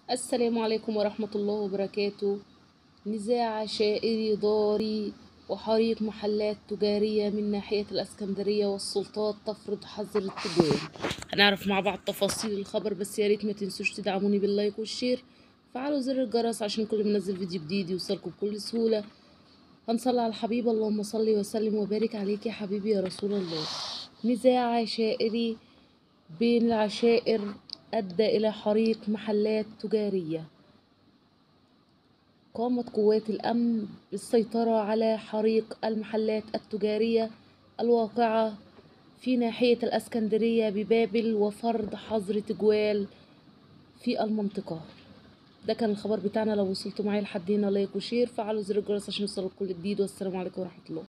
السلام عليكم ورحمة الله وبركاته نزاع عشائري ضاري وحريق محلات تجارية من ناحية الإسكندرية والسلطات تفرض حظر التجوال هنعرف مع بعض تفاصيل الخبر بس يا ريت ما تنسوش تدعموني باللايك والشير فعلوا زر الجرس عشان كل ما انزل فيديو جديد يوصلكم بكل سهولة هنصلي على الحبيب اللهم صل وسلم وبارك عليك يا حبيبي يا رسول الله نزاع عشائري بين العشائر أدى إلى حريق محلات تجارية قامت قوات الأمن بالسيطرة على حريق المحلات التجارية الواقعة في ناحية الأسكندرية ببابل وفرض حظر تجوال في المنطقة ده كان الخبر بتاعنا لو وصلتوا معايا لحد هنا لايك وشير فعلوا زر الجرس عشان يوصلوا كل جديد والسلام عليكم ورحمة الله